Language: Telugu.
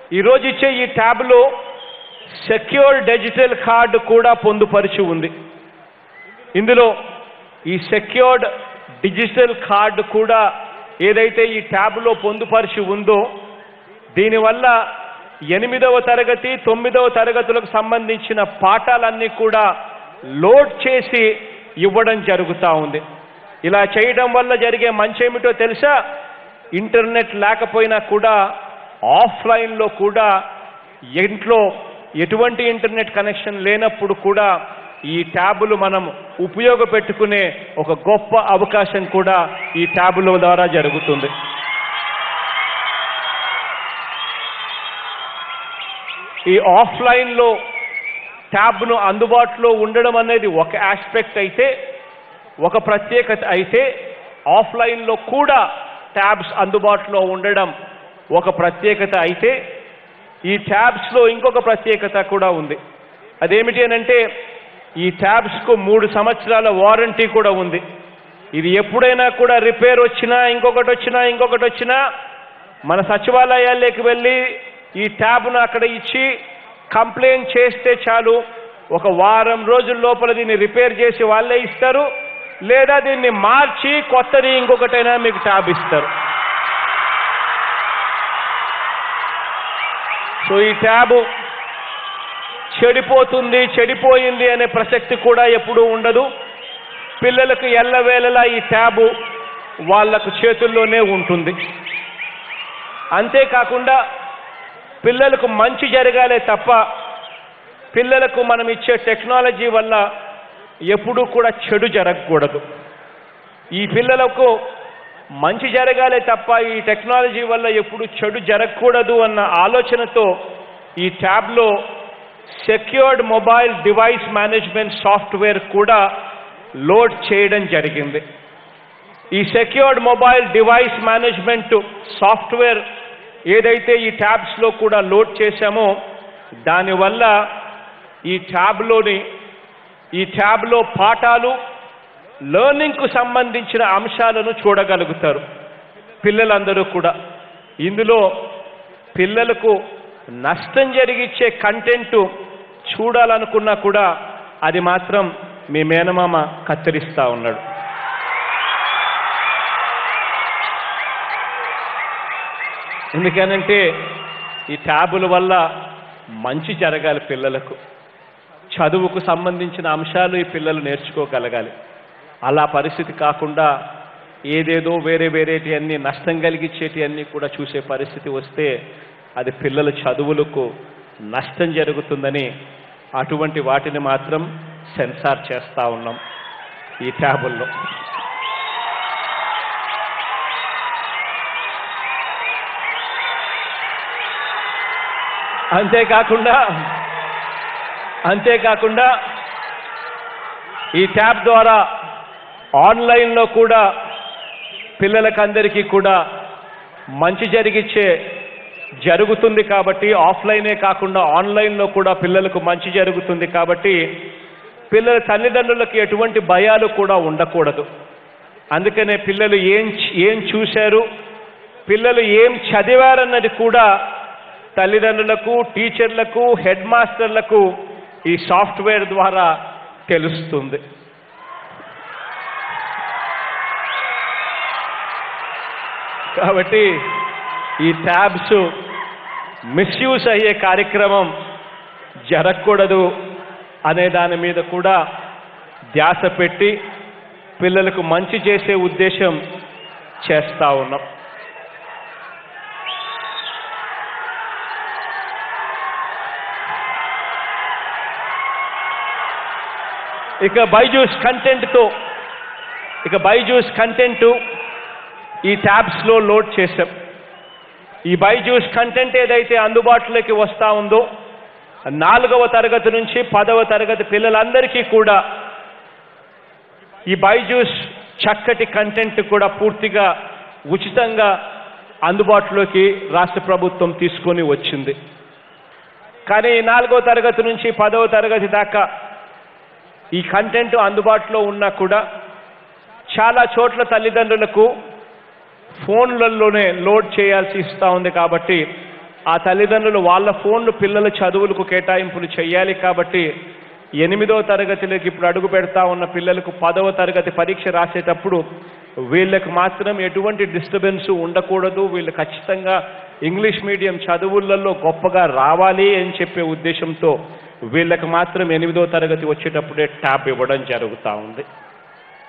ఈరోజు ఇచ్చే ఈ ట్యాబ్లో సెక్యూర్ డిజిటల్ కార్డు కూడా పొందుపరిచి ఉంది ఇందులో ఈ సెక్యూర్డ్ డిజిటల్ కార్డు కూడా ఏదైతే ఈ ట్యాబ్లో పొందుపరిచి ఉందో దీనివల్ల ఎనిమిదవ తరగతి తొమ్మిదవ తరగతులకు సంబంధించిన పాఠాలన్నీ కూడా లోడ్ చేసి ఇవ్వడం జరుగుతూ ఉంది ఇలా చేయడం వల్ల జరిగే మంచి ఏమిటో తెలుసా ఇంటర్నెట్ లేకపోయినా కూడా ఆఫ్లైన్లో కూడా ఇంట్లో ఎటువంటి ఇంటర్నెట్ కనెక్షన్ లేనప్పుడు కూడా ఈ ట్యాబులు మనం ఉపయోగపెట్టుకునే ఒక గొప్ప అవకాశం కూడా ఈ ట్యాబుల ద్వారా జరుగుతుంది ఈ ఆఫ్లైన్లో ట్యాబ్ను అందుబాటులో ఉండడం అనేది ఒక ఆస్పెక్ట్ అయితే ఒక ప్రత్యేకత అయితే ఆఫ్లైన్లో కూడా ట్యాబ్స్ అందుబాటులో ఉండడం ఒక ప్రత్యేకత అయితే ఈ ట్యాబ్స్లో ఇంకొక ప్రత్యేకత కూడా ఉంది అదేమిటి అని అంటే ఈ ట్యాబ్స్కు మూడు సంవత్సరాల వారంటీ కూడా ఉంది ఇది ఎప్పుడైనా కూడా రిపేర్ వచ్చినా ఇంకొకటి వచ్చినా ఇంకొకటి వచ్చినా మన సచివాలయాల్లోకి వెళ్ళి ఈ ట్యాబ్ను అక్కడ ఇచ్చి కంప్లైంట్ చేస్తే చాలు ఒక వారం రోజుల లోపల దీన్ని రిపేర్ చేసి వాళ్ళే ఇస్తారు లేదా దీన్ని మార్చి కొత్తది ఇంకొకటైనా మీకు ట్యాబ్ ఇస్తారు సో ఈ ట్యాబు చెడిపోతుంది చెడిపోయింది అనే ప్రసక్తి కూడా ఎప్పుడూ ఉండదు పిల్లలకు ఎల్లవేళలా ఈ ట్యాబు వాళ్లకు చేతుల్లోనే ఉంటుంది అంతేకాకుండా పిల్లలకు మంచి జరగాలే తప్ప పిల్లలకు మనం ఇచ్చే టెక్నాలజీ వల్ల ఎప్పుడూ కూడా చెడు జరగకూడదు ఈ పిల్లలకు మంచి జరగాలే తప్ప ఈ టెక్నాలజీ వల్ల ఎప్పుడు చెడు జరగకూడదు అన్న ఆలోచనతో ఈ ట్యాబ్లో secured mobile device management software కూడా లోడ్ చేయడం జరిగింది ఈ secured mobile device management software ఏదైతే ఈ ట్యాబ్స్లో కూడా లోడ్ చేశామో దానివల్ల ఈ ట్యాబ్లోని ఈ ట్యాబ్లో పాఠాలు లెర్నింగ్కు సంబంధించిన అంశాలను చూడగలుగుతారు పిల్లలందరూ కూడా ఇందులో పిల్లలకు నష్టం జరిగించే కంటెంట్ చూడాలనుకున్నా కూడా అది మాత్రం మీ మేనమామ కత్తిరిస్తా ఉన్నాడు ఎందుకనంటే ఈ ట్యాబుల వల్ల మంచి జరగాలి పిల్లలకు చదువుకు సంబంధించిన అంశాలు ఈ పిల్లలు నేర్చుకోగలగాలి అలా పరిస్థితి కాకుండా ఏదేదో వేరే వేరేటి అన్ని నష్టం కలిగించేటి అన్ని కూడా చూసే పరిస్థితి వస్తే అది పిల్లల చదువులకు నష్టం జరుగుతుందని అటువంటి వాటిని మాత్రం సెన్సార్ చేస్తా ఉన్నాం ఈ ట్యాబుల్లో అంతేకాకుండా అంతేకాకుండా ఈ ట్యాబ్ ద్వారా ఆన్లైన్లో కూడా పిల్లలకందరికీ కూడా మంచి జరిగిచ్చే జరుగుతుంది కాబట్టి ఆఫ్లైనే కాకుండా ఆన్లైన్లో కూడా పిల్లలకు మంచి జరుగుతుంది కాబట్టి పిల్లల తల్లిదండ్రులకు ఎటువంటి భయాలు కూడా ఉండకూడదు అందుకనే పిల్లలు ఏం ఏం చూశారు పిల్లలు ఏం చదివారన్నది కూడా తల్లిదండ్రులకు టీచర్లకు హెడ్ మాస్టర్లకు ఈ సాఫ్ట్వేర్ ద్వారా తెలుస్తుంది కాబట్టి ఈ ట్యాబ్స్ మిస్యూజ్ అయ్యే కార్యక్రమం జరగకూడదు అనే దాని మీద కూడా ధ్యాస పెట్టి పిల్లలకు మంచి చేసే ఉద్దేశం చేస్తా ఉన్నాం ఇక బైజూస్ కంటెంట్తో ఇక బైజూస్ కంటెంట్ ఈ ట్యాబ్స్లో లోడ్ చేసాం ఈ బైజూస్ కంటెంట్ ఏదైతే అందుబాటులోకి వస్తా ఉందో నాలుగవ తరగతి నుంచి పదవ తరగతి పిల్లలందరికీ కూడా ఈ బైజూస్ చక్కటి కంటెంట్ కూడా పూర్తిగా ఉచితంగా అందుబాటులోకి రాష్ట్ర ప్రభుత్వం తీసుకొని వచ్చింది కానీ నాలుగో తరగతి నుంచి పదవ తరగతి దాకా ఈ కంటెంట్ అందుబాటులో ఉన్నా కూడా చాలా చోట్ల తల్లిదండ్రులకు ఫోన్లలోనే లోడ్ చేయాల్సి ఇస్తూ ఉంది కాబట్టి ఆ తల్లిదండ్రులు వాళ్ళ ఫోన్లు పిల్లల చదువులకు కేటాయింపులు చేయాలి కాబట్టి ఎనిమిదో తరగతిలోకి ఇప్పుడు అడుగు పెడతా ఉన్న పిల్లలకు పదవ తరగతి పరీక్ష రాసేటప్పుడు వీళ్ళకి మాత్రం ఎటువంటి డిస్టర్బెన్స్ ఉండకూడదు వీళ్ళు ఖచ్చితంగా ఇంగ్లీష్ మీడియం చదువులలో గొప్పగా రావాలి అని చెప్పే ఉద్దేశంతో వీళ్ళకి మాత్రం ఎనిమిదో తరగతి వచ్చేటప్పుడే ట్యాబ్ ఇవ్వడం జరుగుతూ ఉంది